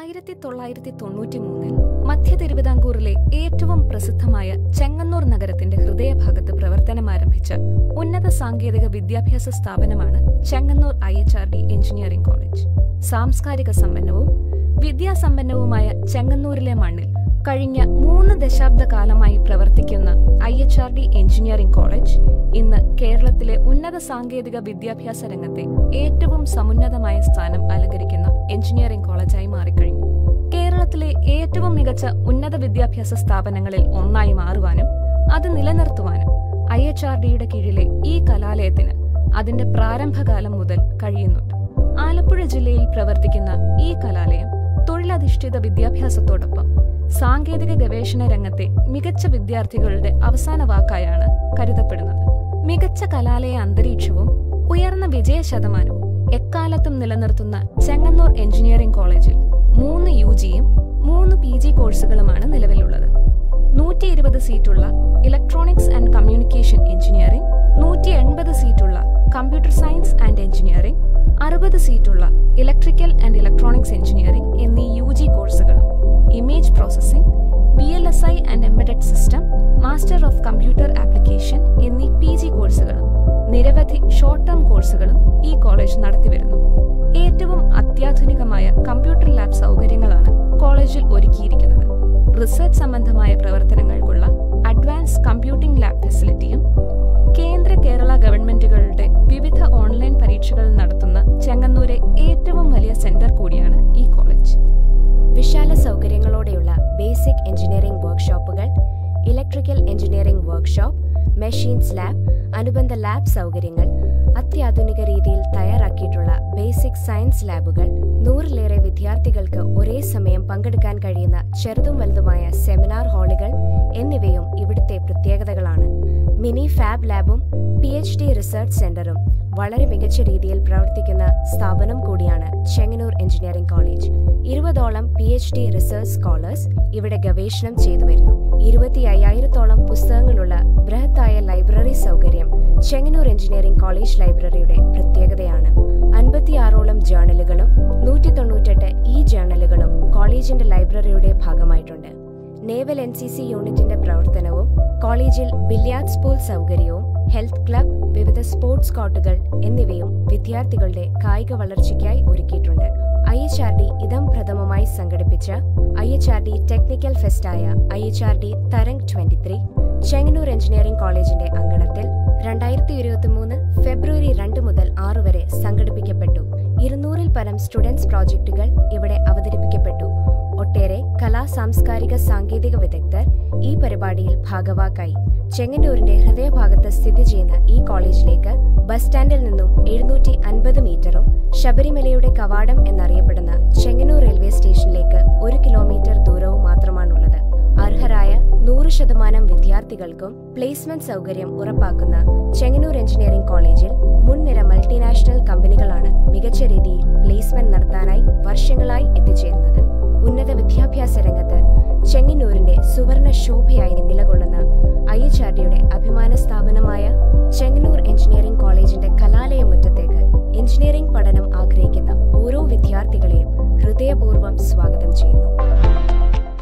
ആയിരത്തി തൊള്ളായിരത്തി തൊണ്ണൂറ്റി മൂന്നിൽ മധ്യ തിരുവിതാംകൂറിലെ ഏറ്റവും പ്രസിദ്ധമായ ചെങ്ങന്നൂർ നഗരത്തിന്റെ ഹൃദയഭാഗത്ത് പ്രവർത്തനമാരംഭിച്ച ഉന്നത സാങ്കേതിക വിദ്യാഭ്യാസ സ്ഥാപനമാണ് Chengannur I H R D engineering college സാംസ്കാരിക സമ്പന്നവും വിദ്യാസമ്പന്നവുമായ ചെങ്ങന്നൂരിലെ മണ്ണിൽ കഴിഞ്ഞ മൂന്ന് ദശാബ്ദ കാലമായി പ്രവർത്തിക്കുന്ന I H R D engineering college ഇന്ന് കേരളത്തിലെ ഉന്നത സാങ്കേതിക വിദ്യാഭ്യാസ രംഗത്തെ ഏറ്റവും സമുന്നതമായ സ്ഥാനം അലങ്കരിക്കുന്ന എഞ്ചിനീയറിംഗ് കോളേജായി മാറിക്കഴിഞ്ഞു കേരളത്തിലെ ഏറ്റവും മികച്ച ഉന്നത വിദ്യാഭ്യാസ സ്ഥാപനങ്ങളിൽ ഒന്നായി മാറുവാനും അത് നിലനിർത്തുവാനും ഐ എച്ച് ആർ ഡിയുടെ കീഴിലെ ഈ കലാലയത്തിന് അതിന്റെ പ്രാരംഭകാലം മുതൽ കഴിയുന്നുണ്ട് ആലപ്പുഴ ജില്ലയിൽ പ്രവർത്തിക്കുന്ന ഈ കലാലയം തൊഴിലധിഷ്ഠിത വിദ്യാഭ്യാസത്തോടൊപ്പം സാങ്കേതിക ഗവേഷണ രംഗത്തെ മികച്ച വിദ്യാർത്ഥികളുടെ അവസാന വാക്കായാണ് കരുതപ്പെടുന്നത് മികച്ച കലാലയ അന്തരീക്ഷവും ഉയർന്ന വിജയ ശതമാനവും എക്കാലത്തും നിലനിർത്തുന്ന ചെങ്ങന്നൂർ എഞ്ചിനീയറിംഗ് കോളേജിൽ മൂന്ന് യു ജിയും മൂന്ന് പി ജി കോഴ്സുകളുമാണ് നിലവിലുള്ളത് നൂറ്റി ഇരുപത് സീറ്റുള്ള ഇലക്ട്രോണിക്സ് ആൻഡ് കമ്മ്യൂണിക്കേഷൻ എഞ്ചിനീയറിംഗ് നൂറ്റി എൺപത് സീറ്റുള്ള കമ്പ്യൂട്ടർ സയൻസ് ആൻഡ് എഞ്ചിനീയറിംഗ് അറുപത് സീറ്റുള്ള ഇലക്ട്രിക്കൽ ആൻഡ് ഇലക്ട്രോണിക്സ് എഞ്ചിനീയറിംഗ് എന്നീ യു ജി കോഴ്സുകളും image processing V L S I and embedded system master of computer application എന്നീ പി ജി കോഴ്സുകളും നിരവധി ഷോർട്ട് ടേം കോഴ്സുകളും ഈ കോളേജ് നടത്തിവരുന്നു ഏറ്റവും അത്യാധുനികമായ കമ്പ്യൂട്ടർ ലാബ് സൗകര്യങ്ങളാണ് കോളേജിൽ ഒരുക്കിയിരിക്കുന്നത് റിസർച്ച് സംബന്ധമായ പ്രവർത്തനങ്ങൾക്കുള്ള അഡ്വാൻസ് കമ്പ്യൂട്ടിംഗ് ലാബ് ഫെസിലിറ്റിയും കേന്ദ്ര കേരള ഗവൺമെന്റുകളുടെ വിവിധ ഓൺലൈൻ പരീക്ഷകൾ നടത്തുന്ന ചെങ്ങന്നൂരെ ഏറ്റവും വലിയ സെന്റർ കൂടിയാണ് ഈ കോളേജ് വിശാല സൗകര്യങ്ങളോടെയുള്ള ബേസിക് എഞ്ചിനീയറിംഗ് വർക്ക്ഷോപ്പുകൾ electrical engineering workshop machines lab അനുബന്ധ ലാബ് സൗകര്യങ്ങൾ അത്യാധുനിക രീതിയിൽ തയ്യാറാക്കിയിട്ടുള്ള ബേസിക് സയൻസ് ലാബുകൾ നൂറിലേറെ വിദ്യാർത്ഥികൾക്ക് ഒരേ സമയം പങ്കെടുക്കാൻ കഴിയുന്ന ചെറുതും വലുതുമായ സെമിനാർ ഹാളുകൾ എന്നിവയും ഇവിടുത്തെ പ്രത്യേകതകളാണ് മിനി ഫാബ് ലാബും പി എച്ച് ഡി റിസർച്ച് സെന്ററും വളരെ മികച്ച രീതിയിൽ പ്രവർത്തിക്കുന്ന സ്ഥാപനം കൂടിയാണ് ചെങ്ങന്നൂർ എഞ്ചിനീയറിംഗ് കോളേജ് ഇരുപതോളം P H D research scholars ഇവിടെ ഗവേഷണം ചെയ്തു വരുന്നു ഇരുപത്തി അയ്യായിരത്തോളം പുസ്തകങ്ങളുള്ള ബൃഹത്തായ ലൈബ്രറി സൗകര്യം ചെങ്ങന്നൂർ എഞ്ചിനീയറിംഗ് കോളേജ് ലൈബ്രറിയുടെ പ്രത്യേകതയാണ് അൻപത്തിയാറോളം ജേർണലുകളും നൂറ്റി തൊണ്ണൂറ്റെട്ട് ഇ ജേർണലുകളും കോളേജിന്റെ ലൈബ്രറിയുടെ ഭാഗമായിട്ടുണ്ട് നേവൽ എൻ സി സി യൂണിറ്റിന്റെ പ്രവർത്തനവും കോളേജിൽ ബില്യാർഡ്സ് പൂൾ സൗകര്യവും ഹെൽത്ത് ക്ലബ് വിവിധ സ്പോർട്സ് കോർട്ടുകൾ എന്നിവയും വിദ്യാർത്ഥികളുടെ കായിക വളർച്ചയ്ക്കായി ഒരുക്കിയിട്ടുണ്ട് ഐ എച്ച് ആർ ഡി ഇതം പ്രഥമമായി സംഘടിപ്പിച്ച I H R D technical ഫെസ്റ്റായ I H R D Tarang twenty three Chengannur engineering കോളേജിന്റെ അങ്കണത്തിൽ രണ്ടായിരത്തി ഇരുപത്തി മൂന്ന് ഫെബ്രുവരി രണ്ട് മുതൽ ആറ് വരെ സംഘടിപ്പിക്കപ്പെട്ടു ഇരുന്നൂറിൽ പരം സ്റ്റുഡൻസ് പ്രോജക്റ്റുകൾ ഇവിടെ അവതരിപ്പിക്കപ്പെട്ടു ഒട്ടേറെ കലാ സാംസ്കാരിക സാങ്കേതിക വിദഗ്ധർ ഈ പരിപാടിയിൽ ഭാഗവാക്കായി ചെങ്ങന്നൂരിന്റെ ഹൃദയഭാഗത്ത് സ്ഥിതി ചെയ്യുന്ന ഈ കോളേജിലേക്ക് ബസ് സ്റ്റാൻഡിൽ നിന്നും എഴുന്നൂറ്റി അൻപത് മീറ്ററും ശബരിമലയുടെ കവാടം എന്നറിയപ്പെടുന്ന ചെങ്ങന്നൂർ റെയിൽവേ സ്റ്റേഷനിലേക്ക് ഒരു കിലോമീറ്റർ ദൂരവും മാത്രമാണുള്ളത് അർഹരായ നൂറ് ശതമാനം വിദ്യാർത്ഥികൾക്കും പ്ലേസ്മെന്റ് സൗകര്യം ഉറപ്പാക്കുന്ന ചെങ്ങന്നൂർ എഞ്ചിനീയറിംഗ് കോളേജിൽ മുൻനിര മൾട്ടിനാഷണൽ കമ്പനികളാണ് മികച്ച രീതിയിൽ പ്ലേസ്മെന്റ് നടത്താനായി വർഷങ്ങളായി എത്തിച്ചേരുന്നത് ഉന്നത വിദ്യാഭ്യാസ രംഗത്ത് ചെങ്ങന്നൂരിന്റെ സുവർണ ശോഭയായി നിലകൊള്ളുന്ന ഐ എച്ച് ആർ ഡിയുടെ അഭിമാന സ്ഥാപനമായ ചെങ്ങന്നൂർ എഞ്ചിനീയറിംഗ് കോളേജിന്റെ കലാലയ മുറ്റത്തേക്ക് എഞ്ചിനീയറിംഗ് പഠനം ആഗ്രഹിക്കുന്ന ഓരോ വിദ്യാർത്ഥികളെയും ഹൃദയപൂർവ്വം സ്വാഗതം ചെയ്യുന്നു